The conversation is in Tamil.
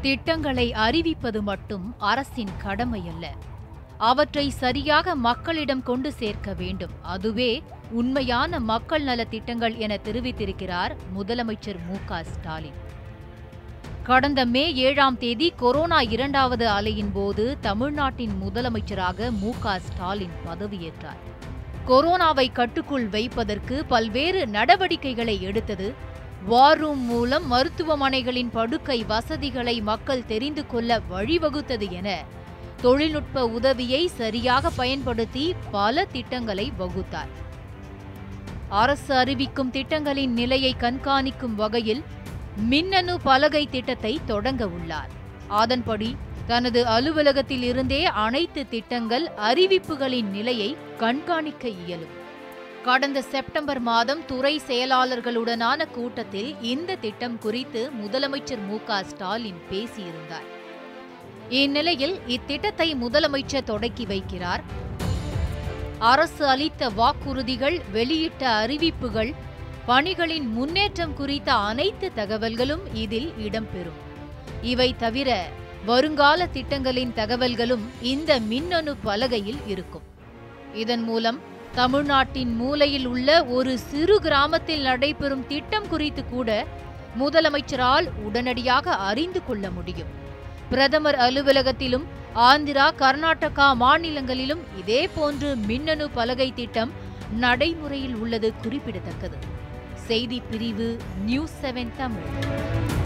திட்டங்களை அறிவிப்பது மட்டும் அரசின் கடமையல்ல அவற்றை சரியாக மக்களிடம் கொண்டு சேர்க்க வேண்டும் அதுவே உண்மையான மக்கள் நல திட்டங்கள் என தெரிவித்திருக்கிறார் முதலமைச்சர் மு க ஸ்டாலின் கடந்த மே ஏழாம் தேதி கொரோனா இரண்டாவது அலையின் போது தமிழ்நாட்டின் முதலமைச்சராக மு க ஸ்டாலின் பதவியேற்றார் கொரோனாவை கட்டுக்குள் வைப்பதற்கு பல்வேறு நடவடிக்கைகளை எடுத்தது வார் ரூம் மூலம் மருத்துவமனைகளின் படுக்கை வசதிகளை மக்கள் தெரிந்து கொள்ள வழிவகுத்தது என தொழில்நுட்ப உதவியை சரியாக பயன்படுத்தி பல திட்டங்களை வகுத்தார் அரசு அறிவிக்கும் திட்டங்களின் நிலையை கண்காணிக்கும் வகையில் மின்னணு பலகை திட்டத்தை தொடங்க உள்ளார் அதன்படி தனது அலுவலகத்தில் இருந்தே அனைத்து திட்டங்கள் அறிவிப்புகளின் நிலையை கண்காணிக்க இயலும் கடந்த செப்டம்பர் மாதம் துறை செயலாளர்களுடனான கூட்டத்தில் இந்த திட்டம் குறித்து முதலமைச்சர் மு க ஸ்டாலின் பேசியிருந்தார் இந்நிலையில் இத்திட்டத்தை முதலமைச்சர் தொடக்கி வைக்கிறார் அரசு அளித்த வாக்குறுதிகள் வெளியிட்ட அறிவிப்புகள் பணிகளின் முன்னேற்றம் குறித்த அனைத்து தகவல்களும் இதில் இடம்பெறும் இவை தவிர வருங்கால திட்டங்களின் தகவல்களும் இந்த மின்னணு பலகையில் இருக்கும் இதன் மூலம் தமிழ்நாட்டின் மூலையில் உள்ள ஒரு சிறு கிராமத்தில் நடைபெறும் திட்டம் குறித்து கூட முதலமைச்சரால் உடனடியாக அறிந்து கொள்ள முடியும் பிரதமர் அலுவலகத்திலும் ஆந்திரா கர்நாடகா மாநிலங்களிலும் இதே போன்று மின்னணு பலகை திட்டம் நடைமுறையில் உள்ளது குறிப்பிடத்தக்கது செய்தி பிரிவு நியூஸ் செவன் தமிழ்